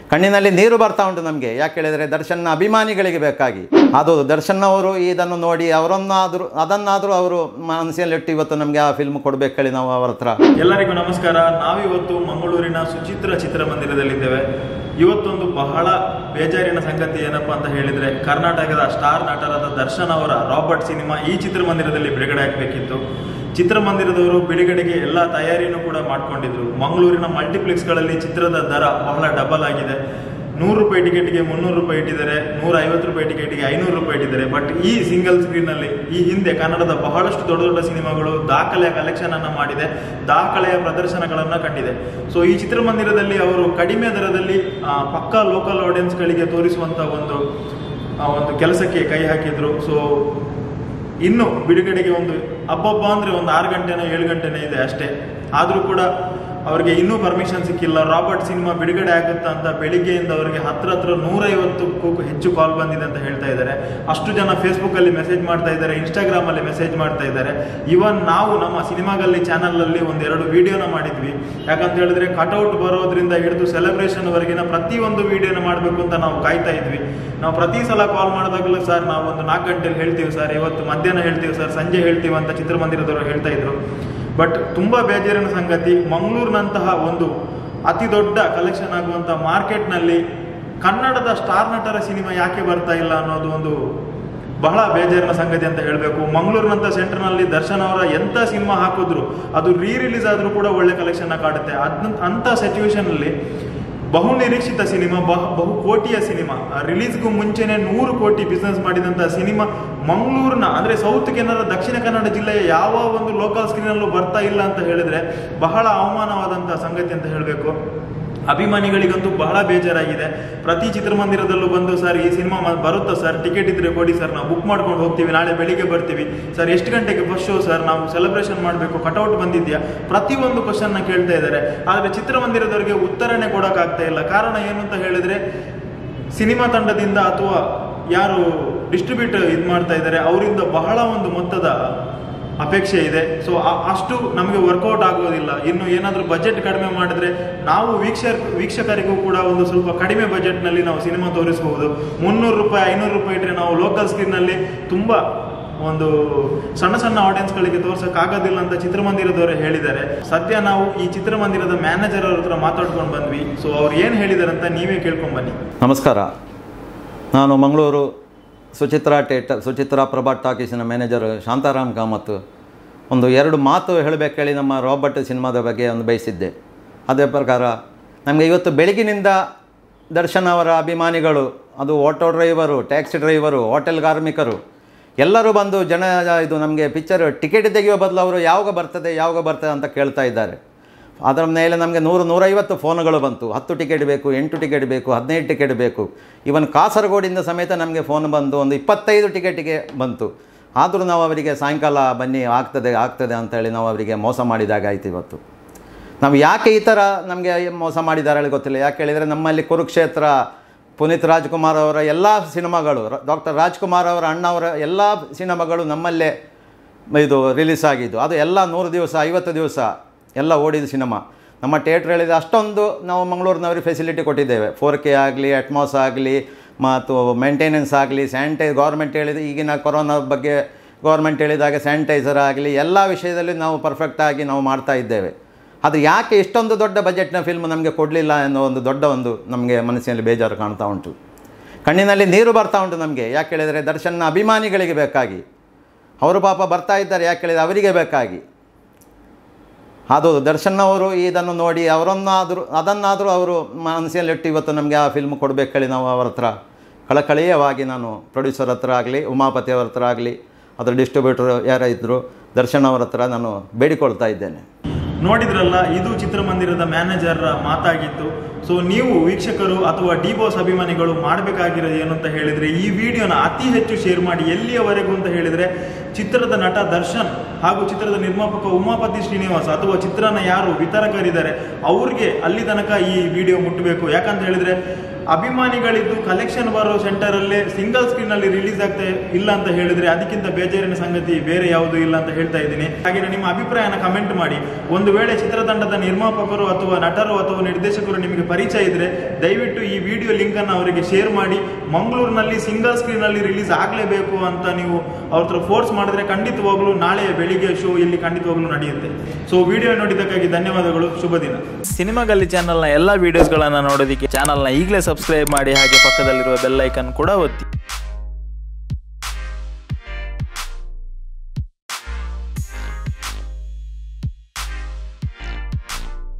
ಕಣ್ಣಿನಲ್ಲಿ ನೀರು ಬರ್ತಾ ಉಂಟು ನಮಗೆ ಯಾಕೆ ಹೇಳಿದರೆ ದರ್ಶನ್ನ ಅಭಿಮಾನಿಗಳಿಗೆ ಬೇಕಾಗಿ ಅದು ದರ್ಶನ್ ಅವರು ಇದನ್ನು ನೋಡಿ ಅವರನ್ನಾದರೂ ಅದನ್ನಾದರೂ ಅವರು ಮನಸ್ಸಿನಲ್ಲಿಟ್ಟು ಇವತ್ತು ನಮಗೆ ಆ ಫಿಲ್ಮ್ ಕೊಡಬೇಕು ಹೇಳಿ ನಾವು ಅವರ ಹತ್ರ ಎಲ್ಲರಿಗೂ ನಮಸ್ಕಾರ ನಾವಿವತ್ತು ಮಂಗಳೂರಿನ ಸುಚಿತ್ರ ಚಿತ್ರಮಂದಿರದಲ್ಲಿದ್ದೇವೆ ಇವತ್ತೊಂದು ಬಹಳ ಬೇಜಾರಿನ ಸಂಗತಿ ಏನಪ್ಪಾ ಅಂತ ಹೇಳಿದ್ರೆ ಕರ್ನಾಟಕದ ಸ್ಟಾರ್ ನಟರಾದ ದರ್ಶನ್ ಅವರ ರಾಬರ್ಟ್ ಸಿನಿಮಾ ಈ ಚಿತ್ರಮಂದಿರದಲ್ಲಿ ಬಿಡುಗಡೆ ಆಗಬೇಕಿತ್ತು ಚಿತ್ರಮಂದಿರದವರು ಬಿಡುಗಡೆಗೆ ಎಲ್ಲ ತಯಾರಿಯನ್ನು ಕೂಡ ಮಾಡ್ಕೊಂಡಿದ್ರು ಮಂಗಳೂರಿನ ಮಲ್ಟಿಪ್ಲೆಕ್ಸ್ಗಳಲ್ಲಿ ಚಿತ್ರದ ದರ ಬಹಳ ಡಬಲ್ ಆಗಿದೆ ನೂರು ರೂಪಾಯಿ ಟಿಕೆಟ್ಗೆ ಮುನ್ನೂರು ರೂಪಾಯಿ ಇಟ್ಟಿದ್ದಾರೆ ನೂರ ಐವತ್ತು ರೂಪಾಯಿ ಟಿಕೆಟ್ಗೆ ಐನೂರು ರೂಪಾಯಿ ಇಟ್ಟಿದ್ದಾರೆ ಬಟ್ ಈ ಸಿಂಗಲ್ ಸ್ಕ್ರೀನ್ನಲ್ಲಿ ಈ ಹಿಂದೆ ಕನ್ನಡದ ಬಹಳಷ್ಟು ದೊಡ್ಡ ದೊಡ್ಡ ಸಿನಿಮಾಗಳು ದಾಖಲೆಯ ಕಲೆಕ್ಷನ್ ಅನ್ನ ಮಾಡಿದೆ ದಾಖಲೆಯ ಪ್ರದರ್ಶನಗಳನ್ನ ಕಂಡಿದೆ ಸೊ ಈ ಚಿತ್ರಮಂದಿರದಲ್ಲಿ ಅವರು ಕಡಿಮೆ ದರದಲ್ಲಿ ಆ, ಪಕ್ಕಾ ಲೋಕಲ್ ಆಡಿಯನ್ಸ್ಗಳಿಗೆ ತೋರಿಸುವಂತ ಒಂದು ಆ, ಒಂದು ಕೆಲಸಕ್ಕೆ ಕೈ ಹಾಕಿದ್ರು ಸೊ ಇನ್ನು ಬಿಡುಗಡೆಗೆ ಒಂದು ಹಬ್ಬಬ್ಬ ಅಂದ್ರೆ ಒಂದು ಆರು ಗಂಟೆನೋ ಏಳು ಗಂಟೆನೇ ಇದೆ ಅಷ್ಟೇ ಆದರೂ ಕೂಡ ಅವರಿಗೆ ಇನ್ನೂ ಪರ್ಮಿಷನ್ ಸಿಕ್ಕಿಲ್ಲ ರಾಬರ್ಟ್ ಸಿನಿಮಾ ಬಿಡುಗಡೆ ಆಗುತ್ತಾ ಅಂತ ಬೆಳಿಗ್ಗೆಯಿಂದ ಅವರಿಗೆ ಹತ್ರ ಹತ್ರ ನೂರೈವತ್ತಕ್ಕೂ ಹೆಚ್ಚು ಕಾಲ್ ಬಂದಿದೆ ಅಂತ ಹೇಳ್ತಾ ಇದ್ದಾರೆ ಅಷ್ಟು ಜನ ಫೇಸ್ಬುಕ್ ಅಲ್ಲಿ ಮೆಸೇಜ್ ಮಾಡ್ತಾ ಇದ್ದಾರೆ ಇನ್ಸ್ಟಾಗ್ರಾಮ್ ಅಲ್ಲಿ ಮೆಸೇಜ್ ಮಾಡ್ತಾ ಇದ್ದಾರೆ ಇವನ್ ನಾವು ನಮ್ಮ ಸಿನಿಮಾಗಲ್ಲಿ ಚಾನಲ್ ಅಲ್ಲಿ ಒಂದೆರಡು ವಿಡಿಯೋನ ಮಾಡಿದ್ವಿ ಯಾಕಂತ ಹೇಳಿದ್ರೆ ಕಟೌಟ್ ಬರೋದ್ರಿಂದ ಹಿಡಿದು ಸೆಲೆಬ್ರೇಷನ್ ವರೆಗಿನ ಪ್ರತಿಯೊಂದು ವಿಡಿಯೋನ ಮಾಡಬೇಕು ಅಂತ ನಾವು ಕಾಯ್ತಾ ಇದ್ವಿ ನಾವು ಪ್ರತಿ ಸಲ ಕಾಲ್ ಮಾಡಿದಾಗಲೂ ಸರ್ ನಾವು ಒಂದು ನಾಲ್ಕು ಗಂಟೆಗೆ ಹೇಳ್ತೀವಿ ಸರ್ ಇವತ್ತು ಮಧ್ಯಾಹ್ನ ಹೇಳ್ತೀವಿ ಸರ್ ಸಂಜೆ ಹೇಳ್ತೀವಿ ಅಂತ ಚಿತ್ರಮಂದಿರದವರು ಹೇಳ್ತಾ ಇದ್ರು ಬಟ್ ತುಂಬಾ ಬೇಜಾರಿನ ಸಂಗತಿ ಮಂಗಳೂರಿನಂತಹ ಒಂದು ಅತಿ ದೊಡ್ಡ ಕಲೆಕ್ಷನ್ ಆಗುವಂತ ಮಾರ್ಕೆಟ್ನಲ್ಲಿ ಕನ್ನಡದ ಸ್ಟಾರ್ ನಟರ ಸಿನಿಮಾ ಯಾಕೆ ಬರ್ತಾ ಇಲ್ಲ ಅನ್ನೋದು ಒಂದು ಬಹಳ ಬೇಜಾರಿನ ಸಂಗತಿ ಅಂತ ಹೇಳಬೇಕು ಮಂಗಳೂರಿನಂತ ಸೆಂಟರ್ನಲ್ಲಿ ದರ್ಶನ್ ಅವರ ಎಂತ ಸಿನಿಮಾ ಹಾಕಿದ್ರು ಅದು ರೀ ರಿಲೀಸ್ ಆದ್ರೂ ಕೂಡ ಒಳ್ಳೆ ಕಲೆಕ್ಷನ್ ಕಾಡುತ್ತೆ ಅದ್ ಅಂತ ಸಿಚುವೇಶನ್ ಅಲ್ಲಿ ಬಹು ನಿರೀಕ್ಷಿತ ಸಿನಿಮಾ ಬಹು ಬಹು ಕೋಟಿಯ ಸಿನಿಮಾ ರಿಲೀಸ್ಗೂ ಮುಂಚೆನೆ ನೂರು ಕೋಟಿ ಬಿಸ್ನೆಸ್ ಮಾಡಿದಂತ ಸಿನಿಮಾ ಮಂಗಳೂರಿನ ಅಂದ್ರೆ ಸೌತ್ ಕೆನರ ದಕ್ಷಿಣ ಕನ್ನಡ ಜಿಲ್ಲೆಯ ಯಾವ ಒಂದು ಲೋಕಲ್ ಸ್ಕ್ರೀನಲ್ಲೂ ಬರ್ತಾ ಇಲ್ಲ ಅಂತ ಹೇಳಿದ್ರೆ ಬಹಳ ಅವಮಾನವಾದಂತಹ ಸಂಗತಿ ಅಂತ ಹೇಳಬೇಕು ಅಭಿಮಾನಿಗಳಿಗಂತೂ ಬಹಳ ಬೇಜಾರಾಗಿದೆ ಪ್ರತಿ ಚಿತ್ರಮಂದಿರದಲ್ಲೂ ಬಂದು ಸರ್ ಈ ಸಿನಿಮಾ ಮ- ಬರುತ್ತಾ ಸರ್ ಟಿಕೆಟ್ ಇದ್ರೆ ಕೊಡಿ ಸರ್ ನಾವು ಬುಕ್ ಮಾಡ್ಕೊಂಡು ಹೋಗ್ತೀವಿ ನಾಳೆ ಬೆಳಿಗ್ಗೆ ಬರ್ತೀವಿ ಸರ್ ಎಷ್ಟು ಗಂಟೆಗೆ ಫಸ್ಟ್ ಶೋ ಸರ್ ನಾವು ಸೆಲೆಬ್ರೇಷನ್ ಮಾಡಬೇಕು ಕಟೌಟ್ ಬಂದಿದ್ಯಾ ಪ್ರತಿಯೊಂದು ಕ್ವಶನ್ನ ಕೇಳ್ತಾ ಇದ್ದಾರೆ ಆದರೆ ಚಿತ್ರಮಂದಿರದವರಿಗೆ ಉತ್ತರನೇ ಕೊಡೋಕ್ಕಾಗ್ತಾ ಇಲ್ಲ ಕಾರಣ ಏನು ಅಂತ ಹೇಳಿದ್ರೆ ಸಿನಿಮಾ ತಂಡದಿಂದ ಅಥವಾ ಯಾರು ಡಿಸ್ಟ್ರಿಬ್ಯೂಟರ್ ಇದು ಮಾಡ್ತಾ ಇದ್ದಾರೆ ಅವರಿಂದ ಬಹಳ ಒಂದು ಮೊತ್ತದ ಅಪೇಕ್ಷೆ ಇದೆ ಸೊ ಅಷ್ಟು ನಮಗೆ ವರ್ಕೌಟ್ ಆಗೋದಿಲ್ಲ ಇನ್ನು ಏನಾದರೂ ಬಜೆಟ್ ಕಡಿಮೆ ಮಾಡಿದ್ರೆ ನಾವು ವೀಕ್ಷ ವೀಕ್ಷಕರಿಗೂ ಕೂಡ ಒಂದು ಸ್ವಲ್ಪ ಕಡಿಮೆ ಬಜೆಟ್ನಲ್ಲಿ ನಾವು ಸಿನಿಮಾ ತೋರಿಸಬಹುದು ಮುನ್ನೂರು ರೂಪಾಯಿ ಐನೂರು ರೂಪಾಯಿ ಇಟ್ಟರೆ ನಾವು ಲೋಕಲ್ ಸ್ಕ್ರೀನ್ನಲ್ಲಿ ತುಂಬ ಒಂದು ಸಣ್ಣ ಸಣ್ಣ ಆಡಿಯನ್ಸ್ಗಳಿಗೆ ತೋರ್ಸಕ್ಕಾಗೋದಿಲ್ಲ ಅಂತ ಚಿತ್ರಮಂದಿರದವರು ಹೇಳಿದ್ದಾರೆ ಸದ್ಯ ನಾವು ಈ ಚಿತ್ರಮಂದಿರದ ಮ್ಯಾನೇಜರ್ ಅವ್ರ ಹತ್ರ ಮಾತಾಡ್ಕೊಂಡು ಬಂದ್ವಿ ಸೊ ಅವ್ರು ಏನು ಹೇಳಿದಾರೆ ಅಂತ ನೀವೇ ಕೇಳ್ಕೊಂಡ್ ಬನ್ನಿ ನಮಸ್ಕಾರ ನಾನು ಮಂಗಳೂರು ಸುಚಿತ್ರಾ ಥಿಯೇಟರ್ ಸುಚಿತ್ರಾ ಪ್ರಭಾ ಟಾಕೀಸಿನ ಮ್ಯಾನೇಜರ್ ಶಾಂತಾರಾಮ್ ಕಾಮತ್ ಒಂದು ಎರಡು ಮಾತು ಹೇಳಬೇಕು ಹೇಳಿ ನಮ್ಮ ರಾಬರ್ಟ್ ಸಿನಿಮಾದ ಬಗ್ಗೆ ಒಂದು ಬಯಸಿದ್ದೆ ಅದೇ ಪ್ರಕಾರ ನಮಗೆ ಇವತ್ತು ಬೆಳಗಿನಿಂದ ದರ್ಶನ್ ಅವರ ಅಭಿಮಾನಿಗಳು ಅದು auto driver taxi driver hotel ಕಾರ್ಮಿಕರು ಎಲ್ಲರೂ ಬಂದು ಜನ ಇದು ನಮಗೆ ಪಿಕ್ಚರ್ ಟಿಕೆಟ್ ತೆಗೆಯೋ ಬದಲು ಅವರು ಯಾವಾಗ ಬರ್ತದೆ ಯಾವಾಗ ಬರ್ತದೆ ಅಂತ ಕೇಳ್ತಾ ಇದ್ದಾರೆ ಅದರ ಮೇಲೆ ನಮಗೆ ನೂರು ನೂರೈವತ್ತು ಫೋನ್ಗಳು ಬಂತು ಹತ್ತು ಟಿಕೆಟ್ ಬೇಕು ಎಂಟು ಟಿಕೆಟ್ ಬೇಕು ಹದಿನೈದು ಟಿಕೆಟ್ ಬೇಕು ಇವನ್ ಕಾಸರಗೋಡಿಂದ ಸಮೇತ ನಮಗೆ ಫೋನ್ ಬಂದು ಒಂದು ಇಪ್ಪತ್ತೈದು ಟಿಕೆಟಿಗೆ ಬಂತು ಆದರೂ ನಾವು ಅವರಿಗೆ ಸಾಯಂಕಾಲ ಬನ್ನಿ ಆಗ್ತದೆ ಆಗ್ತದೆ ಅಂತೇಳಿ ನಾವು ಅವರಿಗೆ ಮೋಸ ಮಾಡಿದಾಗ ಆಯ್ತು ಇವತ್ತು ನಾವು ಯಾಕೆ ಈ ಥರ ನಮಗೆ ಮೋಸ ಮಾಡಿದ್ದಾರೆ ಹೇಳಿ ಗೊತ್ತಿಲ್ಲ ಯಾಕೆ ಹೇಳಿದರೆ ನಮ್ಮಲ್ಲಿ ಕುರುಕ್ಷೇತ್ರ ಪುನೀತ್ ರಾಜ್ಕುಮಾರ್ ಅವರ ಎಲ್ಲ ಸಿನಿಮಾಗಳು ಡಾಕ್ಟರ್ ರಾಜ್ಕುಮಾರ್ ಅವರ ಅಣ್ಣವರ ಎಲ್ಲ ಸಿನಿಮಾಗಳು ನಮ್ಮಲ್ಲೇ ಇದು ರಿಲೀಸ್ ಆಗಿದ್ದು ಅದು ಎಲ್ಲ ನೂರು ದಿವಸ ಐವತ್ತು ದಿವಸ ಎಲ್ಲ ಓಡಿದ ಸಿನಿಮಾ ನಮ್ಮ ಥಿಯೇಟ್ರ್ ಹೇಳಿದ ಅಷ್ಟೊಂದು ನಾವು ಮಂಗಳೂರಿನವ್ರಿಗೆ ಫೆಸಿಲಿಟಿ ಕೊಟ್ಟಿದ್ದೇವೆ ಫೋರ್ ಕೆ ಆಗಲಿ ಅಟ್ಮಾಸ್ ಆಗಲಿ ಮತ್ತು ಮೇಂಟೆನೆನ್ಸ್ ಆಗಲಿ ಸ್ಯಾನಿಟೈಸ್ ಗೌರ್ಮೆಂಟ್ ಹೇಳಿದ ಈಗಿನ ಕೊರೋನಾ ಬಗ್ಗೆ ಗೌರ್ಮೆಂಟ್ ಹೇಳಿದಾಗ ಸ್ಯಾನಿಟೈಸರ್ ಆಗಲಿ ಎಲ್ಲ ವಿಷಯದಲ್ಲಿ ನಾವು ಪರ್ಫೆಕ್ಟಾಗಿ ನಾವು ಮಾಡ್ತಾ ಇದ್ದೇವೆ ಅದು ಯಾಕೆ ಇಷ್ಟೊಂದು ದೊಡ್ಡ ಬಜೆಟ್ನ ಫಿಲ್ಮ್ ನಮಗೆ ಕೊಡಲಿಲ್ಲ ಅನ್ನೋ ಒಂದು ದೊಡ್ಡ ಒಂದು ನಮಗೆ ಮನಸ್ಸಿನಲ್ಲಿ ಬೇಜಾರು ಕಾಣ್ತಾ ಉಂಟು ಕಣ್ಣಿನಲ್ಲಿ ನೀರು ಬರ್ತಾ ಉಂಟು ನಮಗೆ ಯಾಕೆ ಹೇಳಿದರೆ ದರ್ಶನ್ನ ಅಭಿಮಾನಿಗಳಿಗೆ ಬೇಕಾಗಿ ಅವರು ಪಾಪ ಬರ್ತಾ ಇದ್ದಾರೆ ಯಾಕೆ ಹೇಳಿದರೆ ಅವರಿಗೆ ಬೇಕಾಗಿ ಅದು ದರ್ಶನ್ ಅವರು ಇದನ್ನು ನೋಡಿ ಅವರನ್ನಾದರೂ ಅದನ್ನಾದರೂ ಅವರು ಮನಸ್ಸಿನಲ್ಲಿಟ್ಟು ಇವತ್ತು ನಮಗೆ ಆ ಫಿಲ್ಮ್ ಕೊಡಬೇಕು ಹೇಳಿ ನಾವು ಅವರ ಹತ್ರ ಕಳಕಳೀಯವಾಗಿ ನಾನು ಪ್ರೊಡ್ಯೂಸರ್ ಹತ್ರ ಆಗಲಿ ಉಮಾಪತಿ ಅವರ ಹತ್ರ ಆಗಲಿ ಅದರ ಡಿಸ್ಟ್ರಿಬ್ಯೂಟರ್ ಯಾರ ಇದ್ದರು ದರ್ಶನ್ ಅವರ ಹತ್ರ ನಾನು ಬೇಡಿಕೊಳ್ತಾ ಇದ್ದೇನೆ ನೋಡಿದ್ರಲ್ಲ ಇದು ಚಿತ್ರಮಂದಿರದ ಮ್ಯಾನೇಜರ್ ಮಾತಾಗಿತ್ತು ಸೊ ನೀವು ವೀಕ್ಷಕರು ಅಥವಾ ಡಿ ಬಾಸ್ ಅಭಿಮಾನಿಗಳು ಮಾಡಬೇಕಾಗಿರೋದು ಏನು ಅಂತ ಹೇಳಿದ್ರೆ ಈ ವಿಡಿಯೋನ ಅತಿ ಹೆಚ್ಚು ಶೇರ್ ಮಾಡಿ ಎಲ್ಲಿಯವರೆಗೂ ಅಂತ ಹೇಳಿದ್ರೆ ಚಿತ್ರದ ನಟ ದರ್ಶನ್ ಹಾಗೂ ಚಿತ್ರದ ನಿರ್ಮಾಪಕ ಉಮಾಪತಿ ಶ್ರೀನಿವಾಸ್ ಅಥವಾ ಚಿತ್ರನ ಯಾರು ವಿತರಕರಿದ್ದಾರೆ ಅವ್ರಿಗೆ ಅಲ್ಲಿ ತನಕ ಈ ವಿಡಿಯೋ ಮುಟ್ಟಬೇಕು ಯಾಕಂತ ಹೇಳಿದ್ರೆ ಅಭಿಮಾನಿಗಳಿದ್ದು ಕಲೆಕ್ಷನ್ ಬರೋ ಸೆಂಟರ್ ಅಲ್ಲೇ ಸಿಂಗಲ್ ಸ್ಕ್ರೀನ್ ಅಲ್ಲಿ ರಿಲೀಸ್ ಆಗ್ತಾ ಇಲ್ಲ ಅಂತ ಹೇಳಿದ್ರೆ ಅದಕ್ಕಿಂತ ಬೇಜಾರಿನ ಸಂಗತಿ ಬೇರೆ ಯಾವುದು ಇಲ್ಲ ಅಂತ ಹೇಳ್ತಾ ಇದ್ದೀನಿ ಹಾಗೆ ನಿಮ್ಮ ಅಭಿಪ್ರಾಯನ ಕಮೆಂಟ್ ಮಾಡಿ ಒಂದು ವೇಳೆ ಚಿತ್ರತಂಡದ ನಿರ್ಮಾಪಕರು ಅಥವಾ ನಟರು ಅಥವಾ ನಿರ್ದೇಶಕರು ನಿಮಗೆ ಪರಿಚಯ ಇದ್ರೆ ದಯವಿಟ್ಟು ಈ ವಿಡಿಯೋ ಲಿಂಕ್ ಅನ್ನು ಅವರಿಗೆ ಶೇರ್ ಮಾಡಿ ಮಂಗಳೂರಿನಲ್ಲಿ ಸಿಂಗಲ್ ಸ್ಕ್ರೀನ್ ಅಲ್ಲಿ ರಿಲೀಸ್ ಆಗಲೇಬೇಕು ಅಂತ ನೀವು ಅವ್ರ ಹತ್ರ ಫೋರ್ಸ್ ಮಾಡಿದ್ರೆ ಖಂಡಿತವಾಗ್ಲೂ ನಾಳೆ ಬೆಳಿಗ್ಗೆ ಶೋ ಇಲ್ಲಿ ಖಂಡಿತವಾಗ್ಲೂ ನಡೆಯುತ್ತೆ ಸೊ ವಿಡಿಯೋ ನೋಡಿದ್ದಕ್ಕಾಗಿ ಧನ್ಯವಾದಗಳು ಶುಭ ದಿನ ಸಿನಿಮಾ ಗಲ್ಲಿ ಚಾನಲ್ನ ಎಲ್ಲ ವಿಡಿಯೋಸ್ಗಳನ್ನು ನೋಡೋದಕ್ಕೆ ಚಾನಲ್ನ ಈಗಲೇ ಸಬ್ಸ್ಕ್ರೈಬ್ ಮಾಡಿ ಹಾಗೆ ಪಕ್ಕದಲ್ಲಿರುವ ಬೆಲ್ ಐಕನ್ ಕೂಡ ಒತ್ತಿ